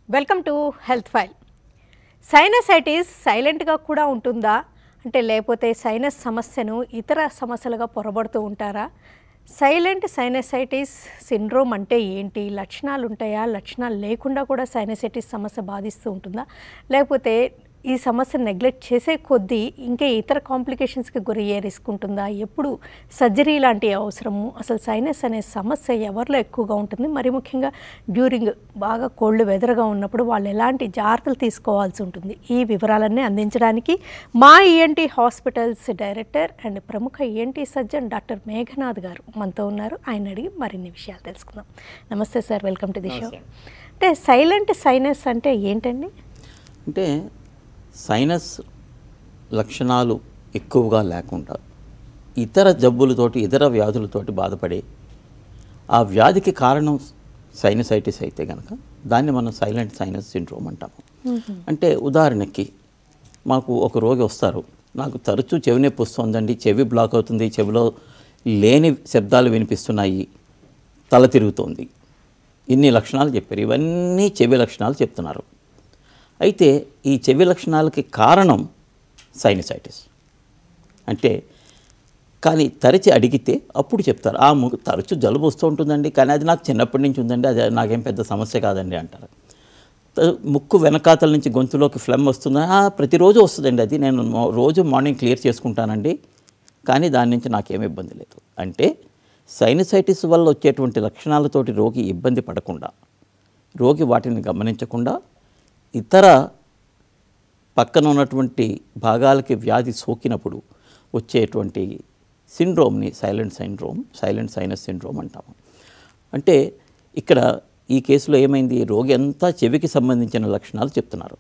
Welcome to health file sinusitis సైలెంట్గా కూడా ఉంటుందా అంటే లేకపోతే సైనస్ సమస్యను ఇతర సమస్యలుగా పొరబడుతూ ఉంటారా సైలెంట్ సైనసైటిస్ సిండ్రోమ్ అంటే ఏంటి లక్షణాలు ఉంటాయా లక్షణాలు లేకుండా కూడా సైనసైటిస్ సమస్య బాధిస్తూ ఉంటుందా లేకపోతే ఈ సమస్య నెగ్లెక్ట్ చేసే కొద్దీ ఇంకా ఇతర కాంప్లికేషన్స్కి గురయ్యే రిస్క్ ఉంటుందా ఎప్పుడు సర్జరీ లాంటి అవసరము అసలు సైనస్ అనే సమస్య ఎవరిలో ఎక్కువగా ఉంటుంది మరి ముఖ్యంగా డ్యూరింగ్ బాగా కోల్డ్ వెదర్గా ఉన్నప్పుడు వాళ్ళు ఎలాంటి జాగ్రత్తలు తీసుకోవాల్సి ఉంటుంది ఈ వివరాలన్నీ అందించడానికి మా ఈఎన్టీ హాస్పిటల్స్ డైరెక్టర్ అండ్ ప్రముఖ ఈఎన్టీ సర్జన్ డాక్టర్ మేఘనాథ్ గారు మనతో ఉన్నారు ఆయన అడిగి మరిన్ని విషయాలు తెలుసుకుందాం నమస్తే sir welcome to the show అంటే సైలెంట్ సైనస్ అంటే ఏంటండి అంటే సైనస్ లక్షణాలు ఎక్కువగా లేకుండా ఇతర జబ్బులతోటి ఇతర వ్యాధులతోటి బాధపడే ఆ వ్యాధికి కారణం సైనసైటిస్ అయితే కనుక దాన్ని మనం సైలెంట్ సైనస్ సిండ్రోమ్ అంటాము అంటే ఉదాహరణకి మాకు ఒక రోగి వస్తారు నాకు తరచూ చెవి నొప్పి వస్తుందండి చెవి బ్లాక్ అవుతుంది చెవిలో లేని శబ్దాలు వినిపిస్తున్నాయి తల తిరుగుతోంది ఇన్ని లక్షణాలు చెప్పారు ఇవన్నీ చెవి లక్షణాలు చెప్తున్నారు అయితే ఈ చెవి లక్షణాలకి కారణం సైనసైటిస్ అంటే కానీ తరచి అడిగితే అప్పుడు చెప్తారు ఆ ము తరచు జలుబు వస్తూ ఉంటుందండి కానీ అది నాకు చిన్నప్పటి నుంచి ఉందండి అది నాకేం పెద్ద సమస్య కాదండి అంటారు త- ముక్కు వెనకాతల నుంచి గొంతులోకి ఫ్లమ్ వస్తుందా "ఆ, ప్రతిరోజు వస్తుందండి అది నేను మో- రోజు మార్నింగ్ క్లియర్ చేసుకుంటానండి కానీ దాని నుంచి నాకేం ఇబ్బంది లేదు అంటే సైనసైటిస్ వల్ల వచ్చేటువంటి లక్షణాలతోటి రోగి ఇబ్బంది పడకుండా రోగి వాటిని గమనించకుండా ఇతర పక్కన ఉన్నటువంటి భాగాలకి వ్యాధి సోకినప్పుడు వచ్చేటువంటి సిండ్రోమ్ని silent syndrome silent sinus syndrome అంటాము అంటే ఇక్కడ ఈ కేసులో ఏమైంది రోగి అంతా చెవికి సంబంధించిన లక్షణాలు చెప్తున్నారు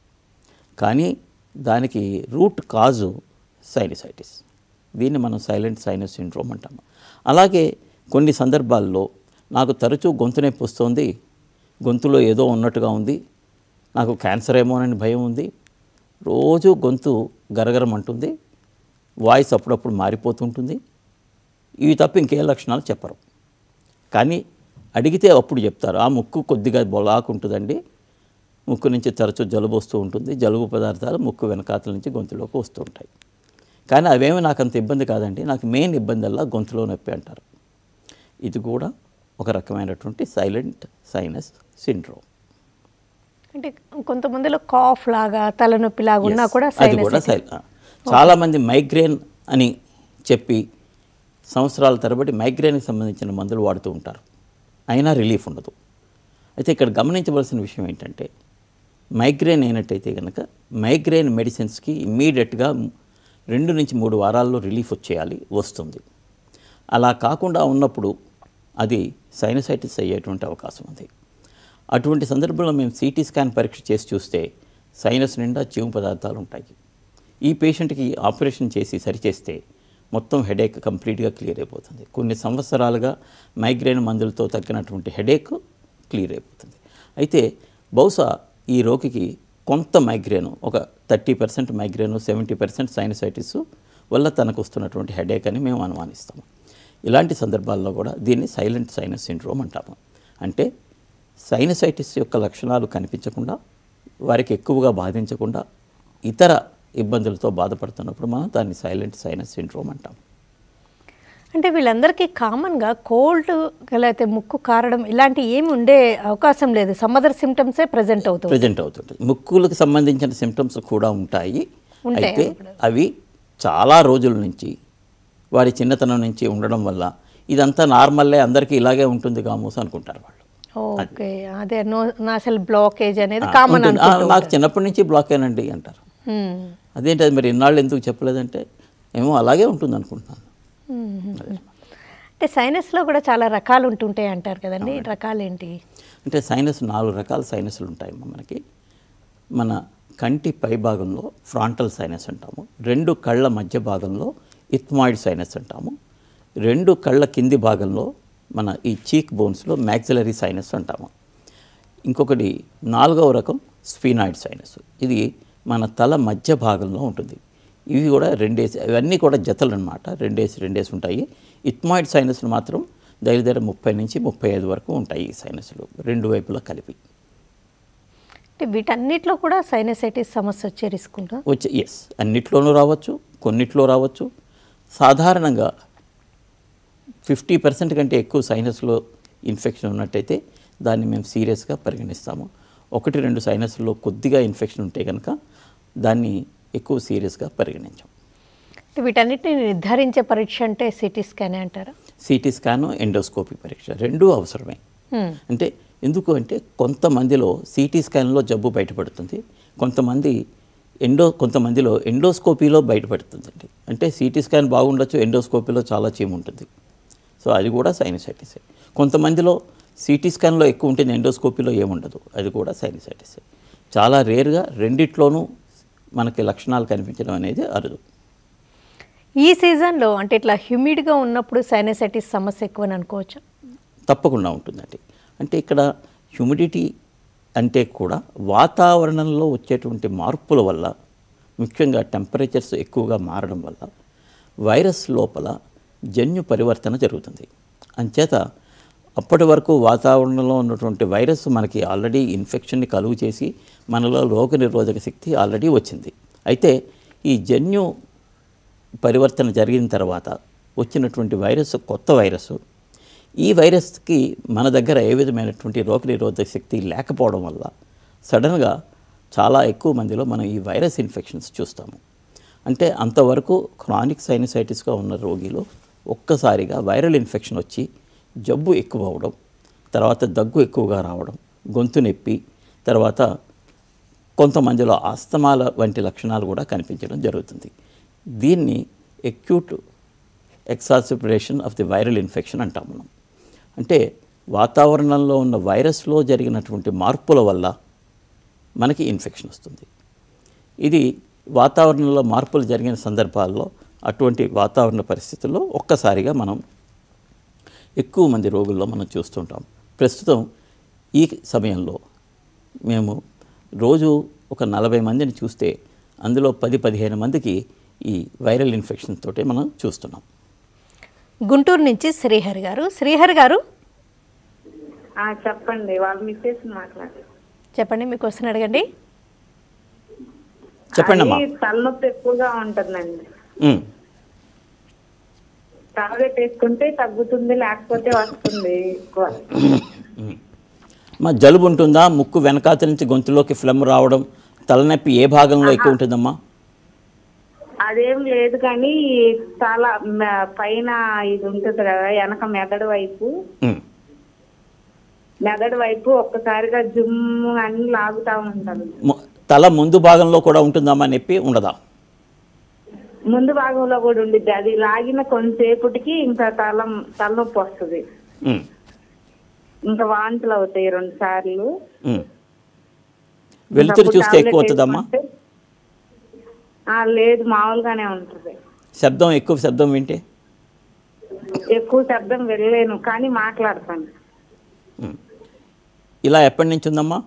కానీ దానికి రూట్ కాజు సైనసైటిస్ దీన్ని మనం సైలెంట్ సైనస్ సిండ్రోమ్ అంటాము అలాగే కొన్ని సందర్భాల్లో నాకు తరచూ గొంతు నొప్పి వస్తుంది గొంతులో ఏదో ఉన్నట్టుగా ఉంది నాకు క్యాన్సర్ ఏమోనని భయం ఉంది రోజు గొంతు గరగరం అంటుంది వాయిస్ అప్పుడప్పుడు మారిపోతుంటుంది ఇవి తప్ప ఇంకే లక్షణాలు చెప్పరు కానీ అడిగితే అప్పుడు చెప్తారు ఆ ముక్కు కొద్దిగా బొలాకు ఉంటుందండి ముక్కు నుంచి తరచూ జలుబు వస్తూ ఉంటుంది జలుబు పదార్థాలు ముక్కు వెనకాతల నుంచి గొంతులోకి వస్తూ ఉంటాయి కానీ అవేమి నాకు అంత ఇబ్బంది కాదండి నాకు మెయిన్ ఇబ్బంది అలా గొంతులో నొప్పి అంటారు ఇది కూడా ఒక రకమైనటువంటి సైలెంట్ సైనస్ సిండ్రోమ్ అంటే కొంతమందిలో కాఫ్ లాగా తలనొప్పి లాగా ఉన్నా కూడా అది కూడా సైల్ చాలామంది మైగ్రేన్ అని చెప్పి సంవత్సరాల తరబడి మైగ్రేన్కి సంబంధించిన మందులు వాడుతూ ఉంటారు అయినా రిలీఫ్ ఉండదు అయితే ఇక్కడ గమనించవలసిన విషయం ఏంటంటే మైగ్రేన్ అయినట్టయితే కనుక మైగ్రేన్ మెడిసిన్స్కి ఇమ్మీడియట్గా రెండు నుంచి మూడు వారాల్లో రిలీఫ్ వచ్చేయాలి వస్తుంది అలా కాకుండా ఉన్నప్పుడు అది సైనసైటిస్ అయ్యేటువంటి అవకాశం ఉంది అటువంటి సందర్భంలో మేము సిటీ స్కాన్ పరీక్ష చేసి చూస్తే సైనస్ నిండా జీవ పదార్థాలు ఉంటాయి ఈ పేషెంట్కి ఆపరేషన్ చేసి సరిచేస్తే మొత్తం హెడేక్ కంప్లీట్గా క్లియర్ అయిపోతుంది కొన్ని సంవత్సరాలుగా మైగ్రేన్ మందులతో తగ్గినటువంటి హెడేక్ క్లియర్ అయిపోతుంది అయితే బహుశా ఈ రోగికి కొంత మైగ్రేన్ ఒక thirty percent migraine seventy percent sinusitis వల్ల తనకు వస్తున్నటువంటి హెడేక్ అని మేము అనుమానిస్తాము ఇలాంటి సందర్భాల్లో కూడా దీన్ని సైలెంట్ సైనస్ సిండ్రోమ్ అంటాము అంటే సైనసైటిస్ యొక్క లక్షణాలు కనిపించకుండా వారికి ఎక్కువగా బాధించకుండా ఇతర ఇబ్బందులతో బాధపడుతున్నప్పుడు మనం దాన్ని సైలెంట్ సైనస్ సిండ్రోమ్ అంటాం అంటే వీళ్ళందరికీ కామన్గా కోల్డ్ లేకపోతే ముక్కు కారడం ఇలాంటి ఏమి ఉండే అవకాశం లేదు సమ్మదర్ సిమ్టమ్సే ప్రజెంట్ అవుతుంది ప్రజెంట్ అవుతుంటుంది ముక్కులకు సంబంధించిన సిమ్టమ్స్ కూడా ఉంటాయి ఉంటాయా అయితే అవి చాలా రోజుల నుంచి వారి చిన్నతనం నుంచి ఉండడం వల్ల ఇదంతా నార్మల్లే అందరికీ ఇలాగే ఉంటుంది కామోస్ అనుకుంటారు వాళ్ళు ఓకే అదే నో నాసల్ బ్లాకేజ్ అనేది కామన్ ఉంటుంది. ఆ, నాకు చిన్నప్పటి నుంచి బ్లాక్ అయినండి అంటారు అదేంటి అది మరి ఇన్నాళ్ళు ఎందుకు చెప్పలేదంటే ఏమో అలాగే ఉంటుంది అనుకుంటున్నాను అంటే సైనస్లో కూడా చాలా రకాలు ఉంటుంటాయి అంటారు కదండి రకాలు ఏంటి అంటే సైనస్ నాలుగు రకాల సైనస్లు ఉంటాయమ్మా మనకి మన కంటి పై భాగంలో ఫ్రాంటల్ సైనస్ అంటాము రెండు కళ్ళ మధ్య భాగంలో ఇథ్మాయిడ్ సైనస్ అంటాము రెండు కళ్ళ కింది భాగంలో మన ఈ చీక్ బోన్స్లో మ్యాక్సిలరీ సైనస్ అంటాము ఇంకొకటి నాలుగవ రకం స్ఫీనాయిడ్ సైనస్ ఇది మన తల మధ్య భాగంలో ఉంటుంది ఇవి కూడా రెండేసి ఇవన్నీ కూడా జతలు అనమాట రెండేసి రెండేసి ఉంటాయి ఇథ్మాయిడ్ సైనస్లు మాత్రం దగ్గర దగ్గర ముప్పై నుంచి ముప్పై ఐదు వరకు ఉంటాయి ఈ సైనస్లు రెండు వైపులా కలిపి అంటే వీటన్నిటిలో కూడా సైనసైటిస్ సమస్య వచ్చే రిస్క్ ఉందా వచ్చే ఎస్ అన్నిట్లోనూ రావచ్చు కొన్నిట్లో రావచ్చు సాధారణంగా ఫిఫ్టీ పర్సెంట్ కంటే ఎక్కువ సైనస్లో ఇన్ఫెక్షన్ ఉన్నట్టయితే దాన్ని మేము సీరియస్గా పరిగణిస్తాము ఒకటి రెండు సైనస్లో కొద్దిగా ఇన్ఫెక్షన్ ఉంటే కనుక దాన్ని ఎక్కువ సీరియస్గా పరిగణించాం అంటే వీటన్నిటిని నిర్ధారించే పరీక్ష అంటే సిటీ స్కానే అంటారా సిటీ స్కాన్ ఎండోస్కోపీ పరీక్ష రెండూ అవసరమే హ్మ్. అంటే ఎందుకు అంటే కొంతమందిలో సిటీ స్కాన్లో జబ్బు బయటపడుతుంది కొంతమంది ఎండో కొంతమందిలో ఎండోస్కోపీలో బయటపడుతుందండి అంటే సిటీ స్కాన్ బాగుండొచ్చు ఎండోస్కోపీలో చాలా చీము ఉంటుంది సో అది కూడా సైనసైటిస్ కొంతమందిలో సిటీ స్కాన్లో ఎక్కువ ఉంటుంది ఎండోస్కోపీలో ఏముండదు అది కూడా సైనసైటిస్ చాలా రేర్గా రెండిట్లోనూ మనకి లక్షణాలు కనిపించడం అనేది అరుదు ఈ సీజన్లో అంటే ఇట్లా హ్యూమిడ్గా ఉన్నప్పుడు సైనసైటిస్ సమస్య ఎక్కువని అనుకోవచ్చు తప్పకుండా ఉంటుందండి అంటే ఇక్కడ హ్యూమిడిటీ అంటే కూడా వాతావరణంలో వచ్చేటువంటి మార్పుల వల్ల ముఖ్యంగా టెంపరేచర్స్ ఎక్కువగా మారడం వల్ల వైరస్ లోపల జన్యు పరివర్తన జరుగుతుంది అంచేత అప్పటి వరకు వాతావరణంలో ఉన్నటువంటి వైరస్ మనకి ఆల్రెడీ ఇన్ఫెక్షన్ని కలుగు చేసి మనలో రోగనిరోధక శక్తి ఆల్రెడీ వచ్చింది అయితే ఈ జన్యు పరివర్తన జరిగిన తర్వాత వచ్చినటువంటి వైరస్ కొత్త వైరస్ ఈ వైరస్కి మన దగ్గర ఏ విధమైనటువంటి రోగనిరోధక శక్తి లేకపోవడం వల్ల సడన్గా చాలా ఎక్కువ మందిలో మనం ఈ వైరస్ ఇన్ఫెక్షన్స్ చూస్తాము అంటే అంతవరకు క్రానిక్ సైనసైటిస్గా ఉన్న రోగిలో ఒక్కసారిగా వైరల్ ఇన్ఫెక్షన్ వచ్చి జబ్బు ఎక్కువ అవడం తర్వాత దగ్గు ఎక్కువగా రావడం గొంతు నొప్పి తర్వాత కొంతమందిలో ఆస్తమాల వంటి లక్షణాలు కూడా కనిపించడం జరుగుతుంది దీన్ని acute exacerbation of the viral infection అంటాం మనం అంటే వాతావరణంలో ఉన్న వైరస్లో జరిగినటువంటి మార్పుల వల్ల మనకి ఇన్ఫెక్షన్ వస్తుంది ఇది వాతావరణంలో మార్పులు జరిగిన సందర్భాల్లో అటువంటి వాతావరణ పరిస్థితుల్లో ఒక్కసారిగా మనం ఎక్కువ మంది రోగుల్లో మనం చూస్తుంటాం ప్రస్తుతం ఈ సమయంలో మేము రోజు ఒక నలభై మందిని చూస్తే అందులో పది పదిహేను మందికి ఈ వైరల్ ఇన్ఫెక్షన్ తోటే మనం చూస్తున్నాం గుంటూరు నుంచి శ్రీహరి గారు శ్రీహరి గారు ఆ, చెప్పండి వాళ్ళ మిస్సెస్ మాట్లాడు చెప్పండి మీ క్వశ్చన్ అడగండి చెప్పండి అమ్మా అది తలనొప్పి ఎక్కువగా ఉంటుందండి ఉమ్. టాబ్లెట్ వేసుకుంటే తగ్గుతుంది లేకపోతే వస్తుంది ఎక్కువ మా జలుబు ఉంటుందా ముక్కు వెనకాత నుంచి గొంతులోకి ఫ్లమ్ రావడం తలనొప్పి ఏ భాగంలో ఎక్కువ ఉంటుందమ్మా అదేం లేదు కానీ చాలా మ- పైన ఇది ఉంటుంది కదా వెనక మెదడు వైపు ఉమ్. మెదడు వైపు ఒక్కసారిగా జుమ్ అని లాగుతా ఉంటుంది ము- తల ముందు భాగంలో కూడా ఉంటుందమ్మా నొప్పి ఉండదా ముందు భాగంలో కూడా ఉండిద్ది అది లాగిన కొంతసేపటికి ఇంకా తల తలనొప్పి వస్తుంది ఉమ్. ఇంకా వాంతులు అవుతాయి రెండు సార్లు ఉమ్. వెలుతురు అప్పుడు చూస్తే ఎక్కువ టాబ్లెట్ అవుతుందమ్మా వేసుకుంటే- ఆ, లేదు మామూలుగానే ఉంటుంది శబ్దం ఎక్కువ శబ్దం వింటే ఎక్కువ శబ్దం వెళ్ళలేను కానీ మాట్లాడతాను ఉమ్. ఇలా ఎప్పటి నుంచి ఉందమ్మా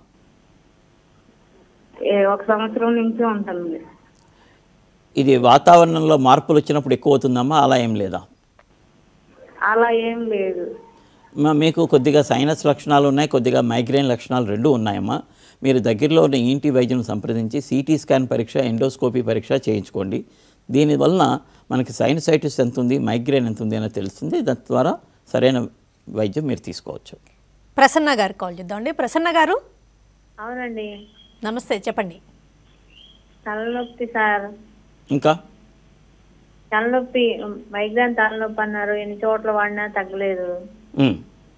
ఏ, ఒక సంవత్సరం నుంచి ఉంటుంది ఇది వాతావరణంలో మార్పులు వచ్చినప్పుడు ఎక్కువ అవుతుందమ్మా అలా ఏం లేదా అలా ఏం లేదు మా- మీకు కొద్దిగా సైనస్ లక్షణాలు ఉన్నాయి కొద్దిగా మైగ్రేన్ లక్షణాలు రెండు ఉన్నాయమ్మా మీరు దగ్గరలో ఉన్న ఈంటి వైద్యుని సంప్రదించి సిటీ స్కాన్ పరీక్ష ఎండోస్కోపీ పరీక్ష చేయించుకోండి దీనివలన మనకి సైనసైటిస్ ఎంత ఉంది మైగ్రేన్ ఎంత ఉంది అనేది తెలుస్తుంది దాని ద్వారా సరైన వైద్యం మీరు తీసుకోవచ్చు ప్రసన్న గారు కాల్ చేద్దామండి ప్రసన్న గారు అవునండి నమస్తే చెప్పండి తలనొప్పి సార్ ఇంకా తలనొప్పి మైగ్రేన్ తలనొప్పి అన్నారు ఎన్ని చోట్ల వాడినా తగ్గలేదు ఉమ్.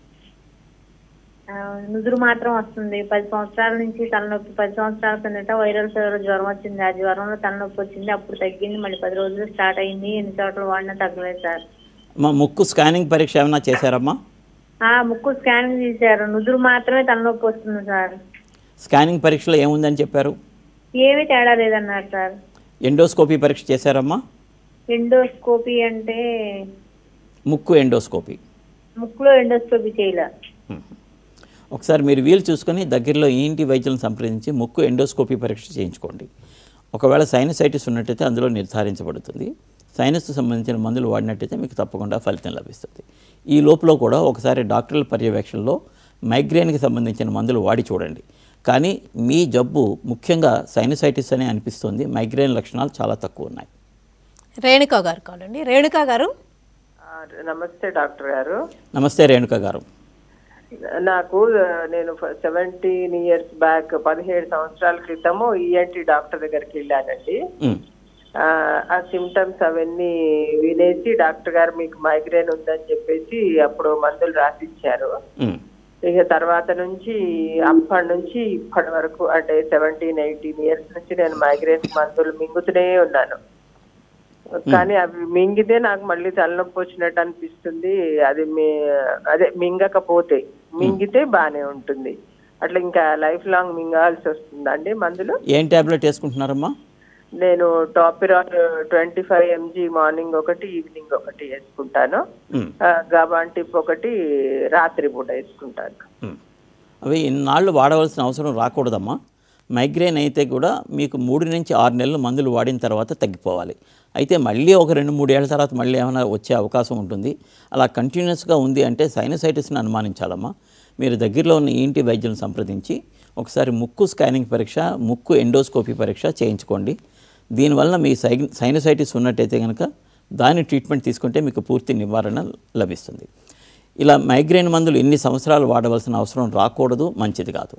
ఆ, నుదురు మాత్రం వస్తుంది పది సంవత్సరాల నుంచి తలనొప్పి పది సంవత్సరాల కిందట వైరల్ ఫీవర్ జ్వరం వచ్చింది ఆ జ్వరంలో తలనొప్పి వచ్చింది అప్పుడు తగ్గింది మళ్ళీ పది రోజులు స్టార్ట్ అయింది ఎన్ని చోట్ల వాడినా తగ్గలేదు సార్ మా ముక్కు స్కానింగ్ పరీక్ష ఏమైనా చేశారమ్మా ఆ ముక్కు స్కానింగ్ తీశారు నుదురు మాత్రమే తలనొప్పి వస్తుంది సార్ స్కానింగ్ పరీక్షలో ఏముందని చెప్పారు ఏమీ తేడా లేదన్నారు సార్ ఎండోస్కోపీ పరీక్ష చేశారమ్మా ఎండోస్కోపీ అంటే ముక్కు ఎండోస్కోపీ ముక్కులో ఎండోస్కోపీ చేయలే ఒకసారి మీరు వీలు చూసుకొని దగ్గరలో ఈంటి వైద్యులను సంప్రదించి ముక్కు ఎండోస్కోపీ పరీక్ష చేయించుకోండి ఒకవేళ సైనసైటిస్ ఉన్నట్టయితే అందులో నిర్ధారించబడుతుంది సైనస్కు సంబంధించిన మందులు వాడినట్టయితే మీకు తప్పకుండా ఫలితం లభిస్తుంది ఈ లోపల కూడా ఒకసారి డాక్టర్ల పర్యవేక్షణలో మైగ్రేన్కి సంబంధించిన మందులు వాడి చూడండి కానీ మీ జబ్బు ముఖ్యంగా సైనసైటిస్ అనే అనిపిస్తుంది మైగ్రేన్ లక్షణాలు చాలా తక్కువ ఉన్నాయి రేణుకా గారు కావాలండి రేణుకా గారు ఆ, నమస్తే డాక్టర్ గారు నమస్తే రేణుక గారు నాకు ఆ, నేను సెవెంటీన్ ఇయర్స్ బ్యాక్ పదిహేడు సంవత్సరాల క్రితము ఈఎన్టీ డాక్టర్ దగ్గరికి వెళ్ళానండి ఉమ్, ఆ, ఆ సిమ్టమ్స్ అవన్నీ వినేసి డాక్టర్ గారు మీకు మైగ్రేన్ ఉందని చెప్పేసి అప్పుడు మందులు రాసిచ్చారు ఉమ్, ఇక తర్వాత నుంచి అప్పటి నుంచి ఇప్పటి వరకు అంటే సెవెంటీన్ ఎయిటీన్ ఇయర్స్ నుంచి నేను మైగ్రేన్ మందులు మింగుతూనే ఉన్నాను కానీ అవి మింగితే నాకు మళ్ళీ తలనొప్పి వచ్చినట్టు అనిపిస్తుంది అది మీ అదే మింగకపోతే మింగితే బానే ఉంటుంది అట్లా ఇంకా లైఫ్ లాంగ్ మింగాల్సి వస్తుందండి మందులు ఏం ట్యాబ్లెట్ వేసుకుంటున్నారమ్మా నేను Topiral twenty five MG morning ఒకటి ఈవినింగ్ ఒకటి వేసుకుంటాను ఉమ్, గబాన్ టిప్ ఒకటి రాత్రి పూట వేసుకుంటాను ఉమ్. అవి ఇన్నాళ్ళు వాడవలసిన అవసరం రాకూడదమ్మా మైగ్రేన్ అయితే కూడా మీకు మూడు నుంచి ఆరు నెలలు మందులు వాడిన తర్వాత తగ్గిపోవాలి అయితే మళ్ళీ ఒక రెండు మూడు ఏళ్ల తర్వాత మళ్ళీ ఏమైనా వచ్చే అవకాశం ఉంటుంది అలా కంటిన్యూస్గా ఉంది అంటే సైనసైటిస్ని అనుమానించాలమ్మా మీరు దగ్గరలో ఉన్న ఈంటి వైద్యులను సంప్రదించి ఒకసారి ముక్కు స్కానింగ్ పరీక్ష ముక్కు ఎండోస్కోపీ పరీక్ష చేయించుకోండి దీనివల్ల మీ సై సైనసైటిస్ ఉన్నట్టయితే కనుక దాని ట్రీట్మెంట్ తీసుకుంటే మీకు పూర్తి నివారణ లభిస్తుంది ఇలా మైగ్రేన్ మందులు ఎన్ని సంవత్సరాలు వాడవలసిన అవసరం రాకూడదు మంచిది కాదు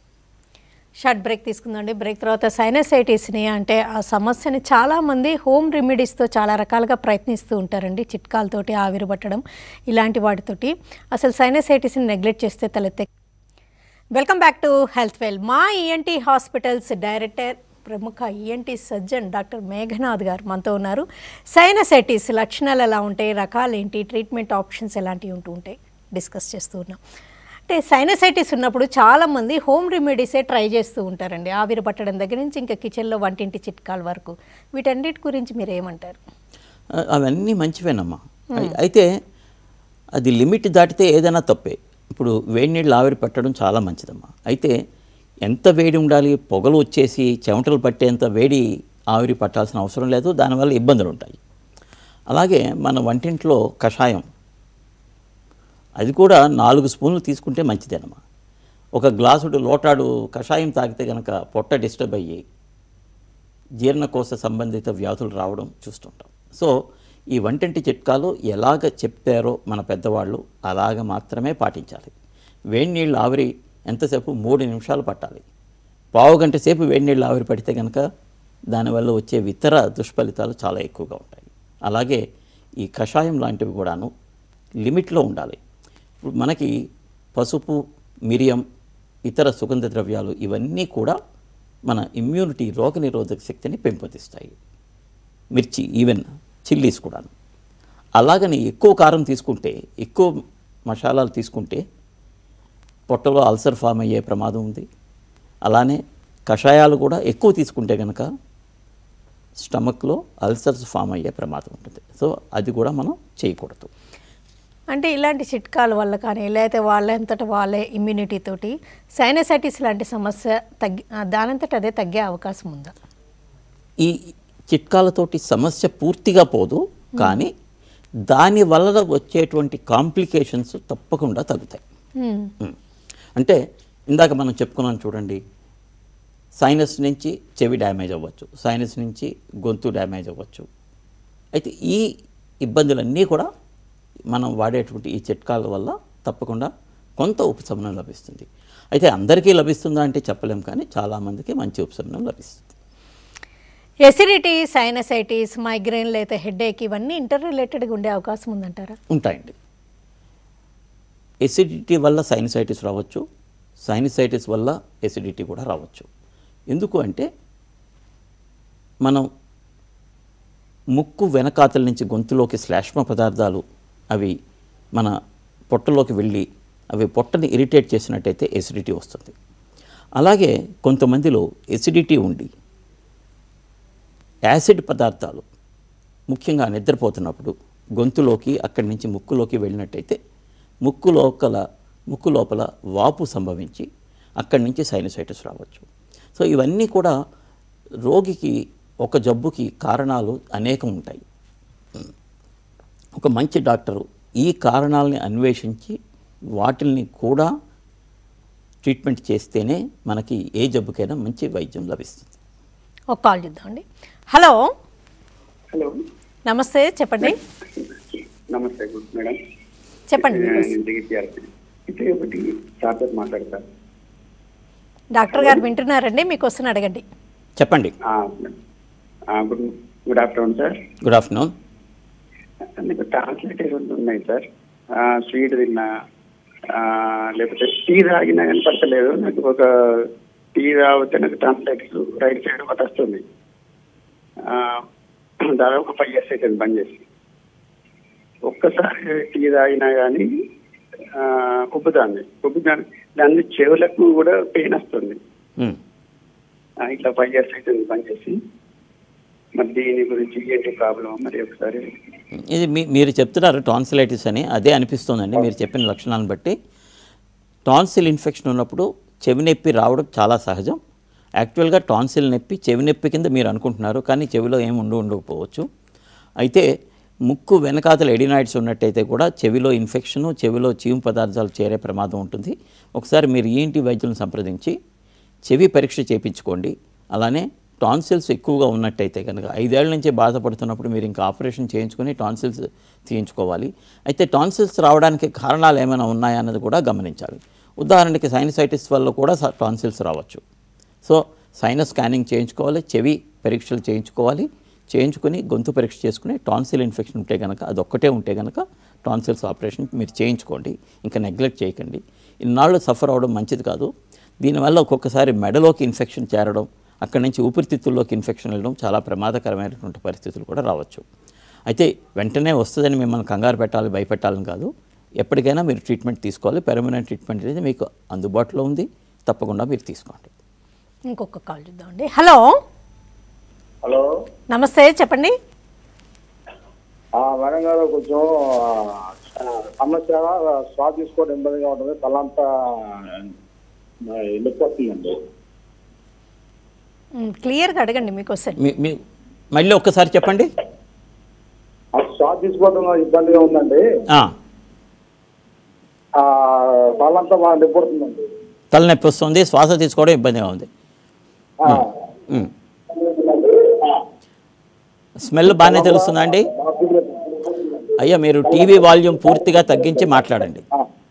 షార్ట్ బ్రేక్ తీసుకుందండి బ్రేక్ తర్వాత సైనసైటిస్ని అంటే ఆ సమస్యని చాలామంది హోమ్ రెమెడీస్తో చాలా రకాలుగా ప్రయత్నిస్తూ ఉంటారండి చిట్కాలతోటి ఆవిరి పట్టడం ఇలాంటి వాటితోటి అసలు సైనసైటిస్ని నెగ్లెక్ట్ చేస్తే తలెత్తే welcome back to health well మా ఈఎన్టీ హాస్పిటల్స్ డైరెక్టర్ ప్రముఖ ఈఎన్టీ సర్జన్ డాక్టర్ మేఘనాథ్ గారు మనతో ఉన్నారు సైనసైటిస్ లక్షణాలు ఎలా ఉంటాయి రకాలు ఏంటి ట్రీట్మెంట్ ఆప్షన్స్ ఎలాంటివి ఉంటూ ఉంటాయి డిస్కస్ చేస్తూ ఉన్నాం అంటే సైనసైటిస్ ఉన్నప్పుడు చాలామంది హోమ్ రెమెడీసే ట్రై చేస్తూ ఉంటారండి ఆవిరి పట్టడం దగ్గర నుంచి ఇంకా కిచెన్లో వంటింటి చిట్కాల వరకు వీటన్నిటి గురించి మీరు ఏమంటారు అ- అవన్నీ మంచివేనమ్మా అయి- అయితే అది లిమిట్ దాటితే ఏదైనా తప్పే ఇప్పుడు వేడి నీళ్ళు ఆవిరి పట్టడం చాలా మంచిదమ్మా అయితే ఎంత వేడి ఉండాలి పొగలు వచ్చేసి చెమటలు పట్టేంత వేడి ఆవిరి పట్టాల్సిన అవసరం లేదు దానివల్ల ఇబ్బందులు ఉంటాయి అలాగే మన వంటింట్లో కషాయం అది కూడా నాలుగు స్పూన్లు తీసుకుంటే మంచిదేనమ్మా ఒక గ్లాసుడు లోటాడు కషాయం తాగితే కనుక పొట్ట డిస్టర్బ్ అయ్యి జీర్ణకోశ సంబంధిత వ్యాధులు రావడం చూస్తుంటాం సో ఈ వంటింటి చిట్కాలు ఎలాగ చెప్పారో మన పెద్దవాళ్ళు అలాగ మాత్రమే పాటించాలి వేడి నీళ్ళు ఆవిరి ఎంతసేపు మూడు నిమిషాలు పట్టాలి పావు గంట సేపు వేడి నీళ్ళు ఆవిరి పడితే కనుక దానివల్ల వచ్చే ఇతర దుష్ఫలితాలు చాలా ఎక్కువగా ఉంటాయి అలాగే ఈ కషాయం లాంటివి కూడాను లిమిట్లో ఉండాలి ఇప్పుడు మనకి పసుపు మిరియం ఇతర సుగంధ ద్రవ్యాలు ఇవన్నీ కూడా మన ఇమ్యూనిటీ రోగనిరోధక శక్తిని పెంపొందిస్తాయి మిర్చి ఈవెన్ చిల్లీస్ కూడాను అలాగని ఎక్కువ కారం తీసుకుంటే ఎక్కువ మసాలాలు తీసుకుంటే పొట్టలో అల్సర్ ఫామ్ అయ్యే ప్రమాదం ఉంది అలానే కషాయాలు కూడా ఎక్కువ తీసుకుంటే కనుక స్టమక్లో అల్సర్స్ ఫామ్ అయ్యే ప్రమాదం ఉంటుంది సో అది కూడా మనం చేయకూడదు అంటే ఇలాంటి చిట్కాల వల్ల కానీ లేకపోతే వాళ్ళంతట వాళ్ళే ఇమ్యూనిటీ తోటి సైనసైటిస్ లాంటి సమస్య తగ్గి ఆ, దానంతట అదే తగ్గే అవకాశం ఉందా ఈ చిట్కాలతోటి సమస్య పూర్తిగా పోదు కానీ దాని వల్ల వచ్చేటువంటి కాంప్లికేషన్స్ తప్పకుండా తగ్గుతాయి మ్మ్. ఉమ్. అంటే ఇందాక మనం చెప్పుకున్నాం చూడండి సైనస్ నుంచి చెవి డ్యామేజ్ అవ్వచ్చు సైనస్ నుంచి గొంతు డ్యామేజ్ అవ్వచ్చు అయితే ఈ ఇబ్బందులన్నీ కూడా మనం వాడేటువంటి ఈ చిట్కాల వల్ల తప్పకుండా కొంత ఉపశమనం లభిస్తుంది అయితే అందరికీ లభిస్తుందా అంటే చెప్పలేం కానీ చాలామందికి మంచి ఉపశమనం లభిస్తుంది ఎసిడిటీ సైనసైటిస్ మైగ్రేన్ లేదా హెడేక్ ఇవన్నీ ఇంటర్ రిలేటెడ్గా ఉండే అవకాశం ఉందంటారా ఉంటాయండి ఎసిడిటీ వల్ల సైనసైటిస్ రావచ్చు సైనసైటిస్ వల్ల ఎసిడిటీ కూడా రావచ్చు ఎందుకు అంటే మనం ముక్కు వెనకాతల నుంచి గొంతులోకి శ్లేష్మ పదార్థాలు అవి మన పొట్టలోకి వెళ్ళి అవి పొట్టని ఇరిటేట్ చేసినట్టయితే ఎసిడిటీ వస్తుంది అలాగే కొంతమందిలో ఎసిడిటీ ఉండి యాసిడ్ పదార్థాలు ముఖ్యంగా నిద్రపోతున్నప్పుడు గొంతులోకి అక్కడి నుంచి ముక్కులోకి వెళ్ళినట్టయితే ముక్కు లోపల ముక్కు లోపల వాపు సంభవించి అక్కడి నుంచి సైనసైటిస్ రావచ్చు సో ఇవన్నీ కూడా రోగికి ఒక జబ్బుకి కారణాలు అనేకం ఉంటాయి ఒక మంచి డాక్టరు ఈ కారణాలని అన్వేషించి వాటిల్ని కూడా ట్రీట్మెంట్ చేస్తేనే మనకి ఏ జబ్బుకైనా మంచి వైద్యం లభిస్తుంది ఒక కాల్ చూద్దామండి హలో హలో నమస్తే చెప్పండి నమస్తే గుడ్ మేడం చెప్పండి మీ నేను question. ఇంటికి విద్యార్థి అయితే ఒకటి సార్తో మాట్లాడతాను డాక్టర్ గారు వింటున్నారండి మీ క్వశ్చన్ అడగండి చెప్పండి good good afternoon sir good afternoon మీకు ట్రాన్స్లేటర్ ఉన్నాయి సార్ స్వీట్ తిన్నా ఆ, లేకపోతే టీ తాగినా కానీ పడతలేదు నాకు ఒక టీ తాగితే నాకు ట్రాన్స్లేటర్ రైట్ సైడ్ ఒకటి వస్తుంది ఆ, దాదాపు ఒక ఫైవ్ ఇయర్స్ అవుతుంది బంద్ చేసి ఒక్కసారి టీ తాగినా కానీ ఉబ్బుతాంది ఉబ్బుతాంది దాని చెవులకు కూడా పెయిన్ వస్తుంది మ్మ్. ఆ, ఇట్లా ఫైవ్ ఇయర్స్ అవుతుంది బంద్ చేసి మరి దీని గురించి ఏంటి ప్రాబ్లం మరి ఒకసారి ఇది మీ మీరు చెప్తున్నారు టాన్సిలైటిస్ అని అదే అనిపిస్తుందండి మీరు చెప్పిన లక్షణాలను బట్టి టాన్సిల్ ఇన్ఫెక్షన్ ఉన్నప్పుడు చెవి నొప్పి రావడం చాలా సహజం యాక్చువల్గా టాన్సిల్ నొప్పి చెవి నొప్పి కింద మీరు అనుకుంటున్నారు కానీ చెవిలో ఏమి ఉండి ఉండకపోవచ్చు అయితే ముక్కు వెనకాతల ఎడినాయిడ్స్ ఉన్నట్టయితే కూడా చెవిలో ఇన్ఫెక్షను చెవిలో చీము పదార్థాలు చేరే ప్రమాదం ఉంటుంది ఒకసారి మీరు ఈఎన్టీ వైద్యులను సంప్రదించి చెవి పరీక్ష చేయించుకోండి అలానే టాన్సిల్స్ ఎక్కువగా ఉన్నట్టయితే కనుక ఐదేళ్ల నుంచి బాధపడుతున్నప్పుడు మీరు ఇంకా ఆపరేషన్ చేయించుకొని టాన్సిల్స్ తీయించుకోవాలి అయితే టాన్సిల్స్ రావడానికి కారణాలు ఏమైనా ఉన్నాయా అన్నది కూడా గమనించాలి ఉదాహరణకి సైనసైటిస్ వల్ల కూడా స- టాన్సిల్స్ రావచ్చు సో సైనస్ స్కానింగ్ చేయించుకోవాలి చెవి పరీక్షలు చేయించుకోవాలి చేయించుకొని గొంతు పరీక్ష చేసుకుని టాన్సిల్ ఇన్ఫెక్షన్ ఉంటే కనుక అది ఒక్కటే ఉంటే కనుక టాన్సిల్స్ ఆపరేషన్ మీరు చేయించుకోండి ఇంకా నెగ్లెక్ట్ చేయకండి ఇన్నాళ్ళు సఫర్ అవడం మంచిది కాదు దీనివల్ల ఒక్కొక్కసారి మెడలోకి ఇన్ఫెక్షన్ చేరడం అక్కడి నుంచి ఊపిరితిత్తుల్లోకి ఇన్ఫెక్షన్ వెళ్ళడం చాలా ప్రమాదకరమైనటువంటి పరిస్థితులు కూడా రావచ్చు అయితే వెంటనే వస్తుందని మిమ్మల్ని కంగారు పెట్టాలి భయపెట్టాలని కాదు ఎప్పటికైనా మీరు ట్రీట్మెంట్ తీసుకోవాలి పెర్మనెంట్ ట్రీట్మెంట్ అనేది మీకు అందుబాటులో ఉంది తప్పకుండా మీరు తీసుకోండి ఇంకొక కాల్ చూద్దామండి హలో హలో నమస్తే చెప్పండి ఆ, మేడం గారు కొంచెం ఆ, సమస్య శ్వాస తీసుకోవడం ఇబ్బందిగా ఉంటుంది తలంతా వెళ్ళిపోతుందండి మ్, క్లియర్గా అడగండి మీ క్వశ్చన్ మీ మీ మళ్ళీ ఒక్కసారి చెప్పండి ఆ శ్వాస తీసుకోవడం ఇబ్బందిగా ఉందండి ఆ, ఆ తలంతా బాగా నిప్పుడుతుందండి తలనొప్పి వస్తుంది శ్వాస తీసుకోవడం ఇబ్బందిగా ఉంది ఆ, మ్. స్మెల్ బాగానే తెలుస్తుందా అండి బాగా ఫీల్ అయ్యా మీరు టీవీ వాల్యూమ్ పూర్తిగా తగ్గించి మాట్లాడండి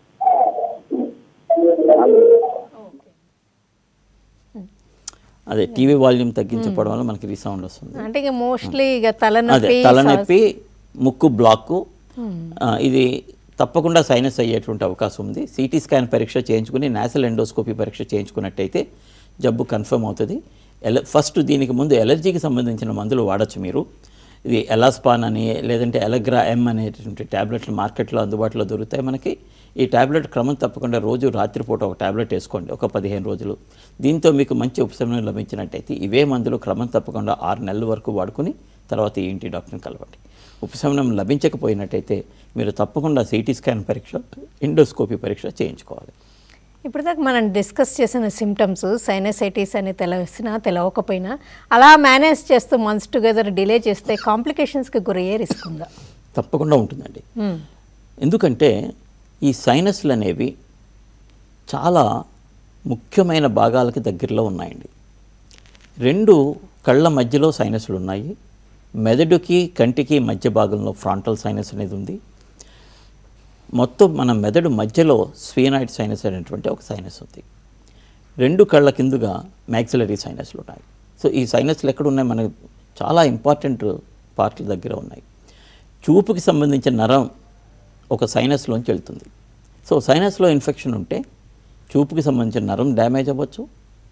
అదే టీవీ వాల్యూమ్ తగ్గించడం వల్ల మనకి రీసౌండ్ వస్తుంది అంటే ఇక మోస్ట్లీ ఇక అదే తలనొప్పి తలనొప్పి ముక్కు బ్లాక్ ఆ, ఇది తప్పకుండా సైనస్ అయ్యేటువంటి అవకాశం ఉంది సిటీ స్కాన్ పరీక్ష చేయించుకుని నేసల్ ఎండోస్కోపీ పరీక్ష చేయించుకున్నట్టయితే జబ్బు కన్ఫర్మ్ అవుతుంది ఎల ఫస్ట్ దీనికి ముందు ఎలర్జీకి సంబంధించిన మందులు వాడచ్చు మీరు ఇది ఎలాస్పాన్ అని లేదంటే ఎలగ్రా ఎం అనేటువంటి ట్యాబ్లెట్లు మార్కెట్లో అందుబాటులో దొరుకుతాయి మనకి ఈ ట్యాబ్లెట్ క్రమం తప్పకుండా రోజు రాత్రిపూట ఒక ట్యాబ్లెట్ వేసుకోండి ఒక పదిహేను రోజులు దీంతో మీకు మంచి ఉపశమనం లభించినట్టయితే ఇవే మందులు క్రమం తప్పకుండా ఆరు నెలల వరకు వాడుకుని తర్వాత ఏంటి డాక్టర్ని కలవండి ఉపశమనం లభించకపోయినట్టయితే మీరు తప్పకుండా సిటీ స్కాన్ పరీక్ష ఎండోస్కోపీ పరీక్ష చేయించుకోవాలి ఇప్పుడు దాకా మనం డిస్కస్ చేసిన సిమ్టమ్స్ సైనసైటిస్ అని తెలిసినా తెలవకపోయినా అలా మేనేజ్ చేస్తూ మంత్స్ టుగెదర్ డిలే చేస్తే కాంప్లికేషన్స్కి గురయ్యే రిస్క్ ఉందా తప్పకుండా ఉంటుందండి ఎందుకంటే ఈ సైనస్లు అనేవి చాలా ముఖ్యమైన భాగాలకి దగ్గరలో ఉన్నాయండి రెండు కళ్ళ మధ్యలో సైనస్లు ఉన్నాయి మెదడుకి కంటికి మధ్య భాగంలో ఫ్రాంటల్ సైనస్ అనేది ఉంది మొత్తం మన మెదడు మధ్యలో స్వీనాయిడ్ సైనస్ అనేటువంటి ఒక సైనస్ ఉంది రెండు కళ్ళ కిందుగా మ్యాక్సిలరీ సైనస్లు ఉన్నాయి సో ఈ సైనస్లు ఎక్కడ ఉన్నాయి మనకు చాలా ఇంపార్టెంట్ పార్ట్ల దగ్గర ఉన్నాయి చూపుకి సంబంధించిన నరం ఒక సైనస్లోంచి వెళ్తుంది సో సైనస్లో ఇన్ఫెక్షన్ ఉంటే చూపుకి సంబంధించిన నరం డ్యామేజ్ అవ్వచ్చు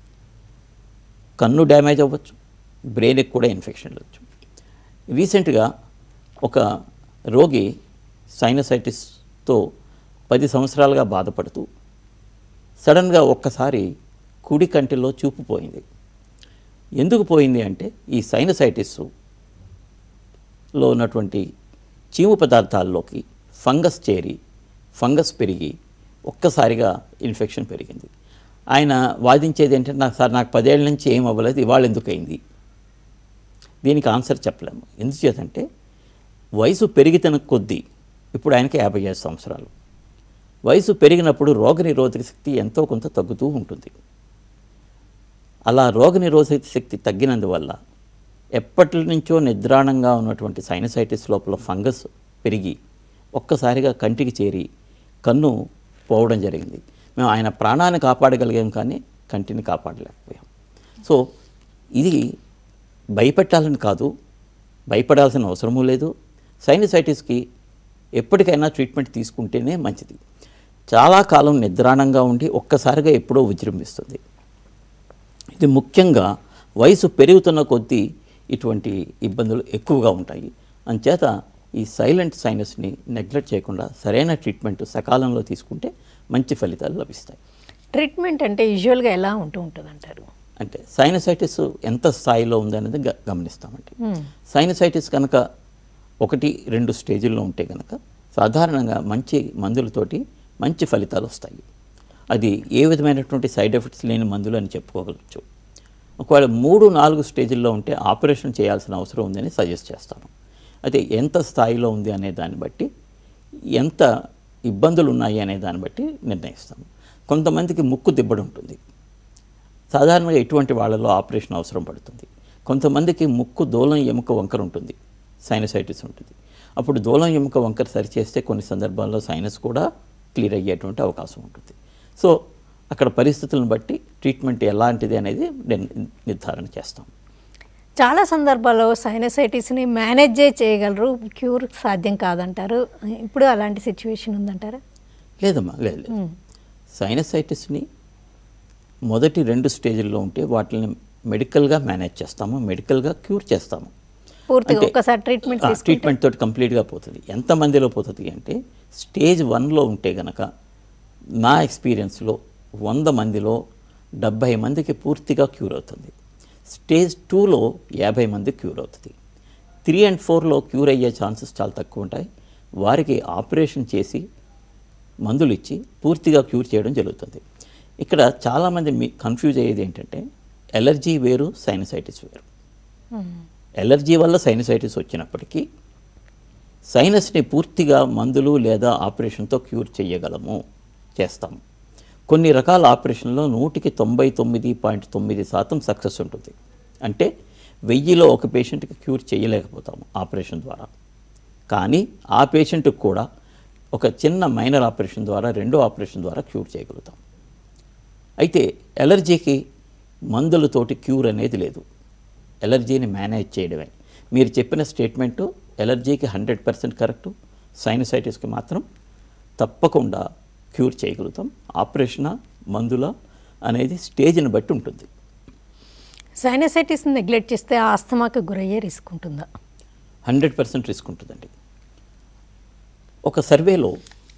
కన్ను డ్యామేజ్ అవ్వచ్చు బ్రెయిన్కి కూడా ఇన్ఫెక్షన్ వెళ్ళచ్చు రీసెంట్గా ఒక రోగి సైనసైటిస్తో పది సంవత్సరాలుగా బాధపడుతూ సడన్గా ఒక్కసారి కుడి కంటిలో చూపు పోయింది ఎందుకు పోయింది అంటే ఈ సైనసైటిస్ లో ఉన్నటువంటి చీము పదార్థాల్లోకి ఫంగస్ చేరి ఫంగస్ పెరిగి ఒక్కసారిగా ఇన్ఫెక్షన్ పెరిగింది ఆయన వాదించేది ఏంటంటే నాకు సార్ నాకు పదేళ్ళ నుంచి ఏం అవ్వలేదు ఇవాళ ఎందుకు అయింది దీనికి ఆన్సర్ చెప్పలేము ఎందుచేతంటే వయసు పెరిగితన కొద్దీ ఇప్పుడు ఆయనకి యాభై ఐదు సంవత్సరాలు వయసు పెరిగినప్పుడు రోగనిరోధక శక్తి ఎంతో కొంత తగ్గుతూ ఉంటుంది అలా రోగనిరోధక శక్తి తగ్గినందువల్ల ఎప్పటి నుంచో నిద్రాణంగా ఉన్నటువంటి సైనసైటిస్ లోపల ఫంగస్ పెరిగి ఒక్కసారిగా కంటికి చేరి కన్ను పోవడం జరిగింది మేము ఆయన ప్రాణాన్ని కాపాడగలిగాం కానీ కంటిని కాపాడలేకపోయాం సో ఇది భయపెట్టాలని కాదు భయపడాల్సిన అవసరమూ లేదు సైనసైటిస్కి ఎప్పటికైనా ట్రీట్మెంట్ తీసుకుంటేనే మంచిది చాలా కాలం నిద్రాణంగా ఉండి ఒక్కసారిగా ఎప్పుడో విజృంభిస్తుంది ఇది ముఖ్యంగా వయసు పెరుగుతున్న కొద్దీ ఇటువంటి ఇబ్బందులు ఎక్కువగా ఉంటాయి అంచేత ఈ సైలెంట్ సైనస్ని నెగ్లెక్ట్ చేయకుండా సరైన ట్రీట్మెంట్ సకాలంలో తీసుకుంటే మంచి ఫలితాలు లభిస్తాయి ట్రీట్మెంట్ అంటే యూజువల్గా ఎలా ఉంటూ ఉంటుంది అంటారు అంటే సైనసైటిస్ ఎంత స్థాయిలో ఉందనేది గ గమనిస్తామండి సైనసైటిస్ కనుక ఒకటి రెండు స్టేజుల్లో ఉంటే కనుక సాధారణంగా మంచి మందులతోటి మంచి ఫలితాలు వస్తాయి అది ఏ విధమైనటువంటి సైడ్ ఎఫెక్ట్స్ లేని మందులు అని చెప్పుకోవచ్చు ఒకవేళ మూడు నాలుగు స్టేజ్ల్లో ఉంటే ఆపరేషన్ చేయాల్సిన అవసరం ఉందని సజెస్ట్ చేస్తాను అయితే ఎంత స్థాయిలో ఉంది అనే దాన్ని బట్టి ఎంత ఇబ్బందులు ఉన్నాయి అనే దాన్ని బట్టి నిర్ణయిస్తాము కొంతమందికి ముక్కు దిబ్బడి ఉంటుంది సాధారణంగా ఇటువంటి వాళ్ళలో ఆపరేషన్ అవసరం పడుతుంది కొంతమందికి ముక్కు దూలం ఎముక వంకర ఉంటుంది సైనసైటిస్ ఉంటుంది అప్పుడు దూలం ఎముక వంకర సరిచేస్తే కొన్ని సందర్భాల్లో సైనస్ కూడా క్లియర్ అయ్యేటువంటి అవకాశం ఉంటుంది సో అక్కడ పరిస్థితులను బట్టి ట్రీట్మెంట్ ఎలాంటిది అనేది నిర్- నిర్ధారణ చేస్తాం చాలా సందర్భాల్లో సైనసైటిస్ని మేనేజే చేయగలరు క్యూర్ సాధ్యం కాదంటారు ఇప్పుడు అలాంటి సిచ్యువేషన్ ఉందంటారా లేదమ్మా లేదు లేదు సైనసైటిస్ని మొదటి రెండు స్టేజ్ల్లో ఉంటే వాటిని మెడికల్గా మేనేజ్ చేస్తాము మెడికల్గా క్యూర్ చేస్తాము పూర్తిగా అంటే, ఒక్కసారి ట్రీట్మెంట్ ఆ, తీసుకుంటే ట్రీట్మెంట్ తోటి కంప్లీట్గా పోతుంది ఎంతమందిలో పోతుంది అంటే స్టేజ్ వన్లో ఉంటే గనక నా ఎక్స్పీరియన్స్లో వంద మందిలో డెబ్భై మందికి పూర్తిగా క్యూర్ అవుతుంది స్టేజ్ టూలో యాభై మంది క్యూర్ అవుతుంది త్రీ అండ్ ఫోర్లో క్యూర్ అయ్యే ఛాన్సెస్ చాలా తక్కువ ఉంటాయి వారికి ఆపరేషన్ చేసి మందులు ఇచ్చి పూర్తిగా క్యూర్ చేయడం జరుగుతుంది ఇక్కడ చాలామంది మీ కన్ఫ్యూజ్ అయ్యేది ఏంటంటే ఎలర్జీ వేరు సైనసైటిస్ వేరు ఎలర్జీ వల్ల సైనసైటిస్ వచ్చినప్పటికీ సైనస్ని పూర్తిగా మందులు లేదా ఆపరేషన్తో క్యూర్ చేయగలము చేస్తాము కొన్ని రకాల ఆపరేషన్లో నూటికి తొంభై తొమ్మిది పాయింట్ తొమ్మిది శాతం సక్సెస్ ఉంటుంది అంటే వెయ్యిలో ఒక పేషెంట్కి క్యూర్ చేయలేకపోతాము ఆపరేషన్ ద్వారా కానీ ఆ పేషెంట్కి కూడా ఒక చిన్న మైనర్ ఆపరేషన్ ద్వారా రెండో ఆపరేషన్ ద్వారా క్యూర్ చేయగలుగుతాం అయితే ఎలర్జీకి మందులతోటి క్యూర్ అనేది లేదు ఎలర్జీని మేనేజ్ చేయడమే మీరు చెప్పిన స్టేట్మెంటు ఎలర్జీకి హండ్రెడ్ పర్సెంట్ కరెక్టు సైనసైటిస్కి మాత్రం తప్పకుండా క్యూర్ చేయగలుగుతాం ఆపరేషనా మందుల అనేది స్టేజ్ని బట్టి ఉంటుంది సైనసైటిస్ని నెగ్లెక్ట్ చేస్తే ఆస్తమాకు గురయ్యే రిస్క్ ఉంటుందా హండ్రెడ్ పర్సెంట్ రిస్క్ ఉంటుందండి ఒక సర్వేలో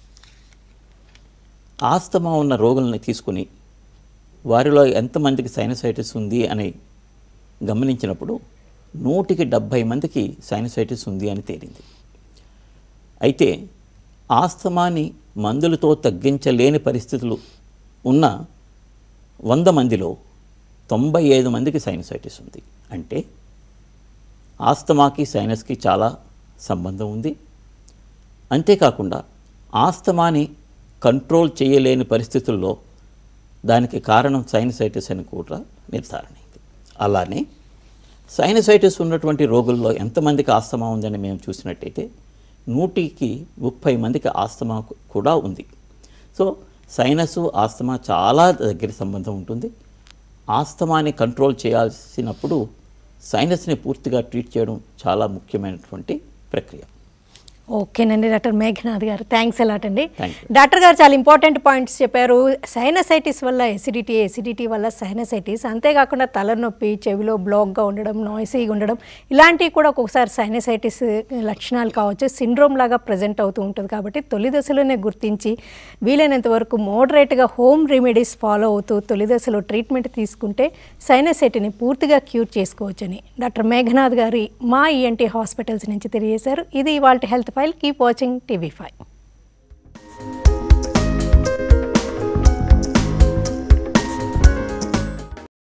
ఆస్తమా ఉన్న రోగుల్ని తీసుకుని వారిలో ఎంతమందికి సైనసైటిస్ ఉంది అని గమనించినప్పుడు నూటికి డెబ్భై మందికి సైనసైటిస్ ఉంది అని తేలింది అయితే ఆస్తమాని మందులతో తగ్గించలేని పరిస్థితులు ఉన్న వంద మందిలో తొంభై ఐదు మందికి సైనసైటిస్ ఉంది అంటే ఆస్తమాకి సైనస్కి చాలా సంబంధం ఉంది అంతేకాకుండా ఆస్తమాని కంట్రోల్ చేయలేని పరిస్థితుల్లో దానికి కారణం సైనసైటిస్ అని కూడా నిర్ధారణ అయింది అలానే సైనసైటిస్ ఉన్నటువంటి రోగుల్లో ఎంతమందికి ఆస్తమా ఉందని మేము చూసినట్టయితే నూటికి ముప్పై మందికి ఆస్తమా కూడా ఉంది సో సైనస్ ఆస్తమా చాలా దగ్గర సంబంధం ఉంటుంది ఆస్తమాని కంట్రోల్ చేయాల్సినప్పుడు సైనస్ని పూర్తిగా ట్రీట్ చేయడం చాలా ముఖ్యమైనటువంటి ప్రక్రియ ఓకేనండి డాక్టర్ మేఘనాథ్ గారు థ్యాంక్స్ అలాట్ అండి Thank you. డాక్టర్ గారు చాలా ఇంపార్టెంట్ పాయింట్స్ చెప్పారు సైనసైటిస్ వల్ల ఎసిడిటీ ఎసిడిటీ వల్ల సైనసైటిస్ అంతేకాకుండా తలనొప్పి చెవిలో బ్లాక్గా ఉండడం నాయిసీగా ఉండడం ఇలాంటివి కూడా ఒక్కొక్కసారి సైనసైటిస్ లక్షణాలు కావచ్చు సిండ్రోమ్ లాగా ప్రజెంట్ అవుతూ ఉంటుంది కాబట్టి తొలి దశలోనే గుర్తించి వీలైనంత వరకు మోడరేట్గా హోమ్ రెమెడీస్ ఫాలో అవుతూ తొలి దశలో ట్రీట్మెంట్ తీసుకుంటే సైనసైటిని పూర్తిగా క్యూర్ చేసుకోవచ్చని డాక్టర్ మేఘనాథ్ గారి మా ఈఎన్టీ హాస్పిటల్స్ నుంచి తెలియజేశారు ఇది ఇవాళ health file keep watching TV five